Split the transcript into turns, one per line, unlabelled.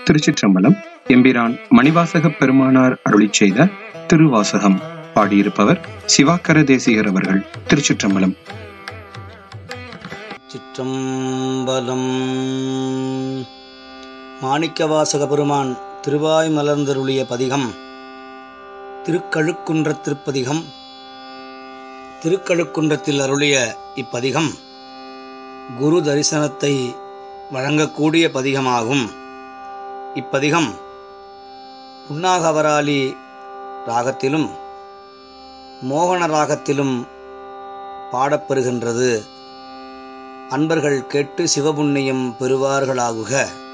திருச்சிற்றம்பலம் எம்பிரான் மணிவாசக பெருமானார் அருளிச் செய்த திருவாசகம் பாடியிருப்பவர் சிவாக்கர தேசிகர் அவர்கள் திருச்சிற்றம்பலம்
சிற்றம்பலம் மாணிக்கவாசக பெருமான் திருவாய் மலர்ந்தருளிய பதிகம் திருக்கழுக்குன்ற திருப்பதிகம் திருக்கழுக்குன்றத்தில் அருளிய இப்பதிகம் குரு தரிசனத்தை வழங்கக்கூடிய பதிகமாகும் இப்பதிகம் உண்ணாகவராளி ராகத்திலும் மோகன ராகத்திலும் பாடப்பெறுகின்றது அன்பர்கள் கேட்டு சிவபுண்ணியம் பெறுவார்களாகுக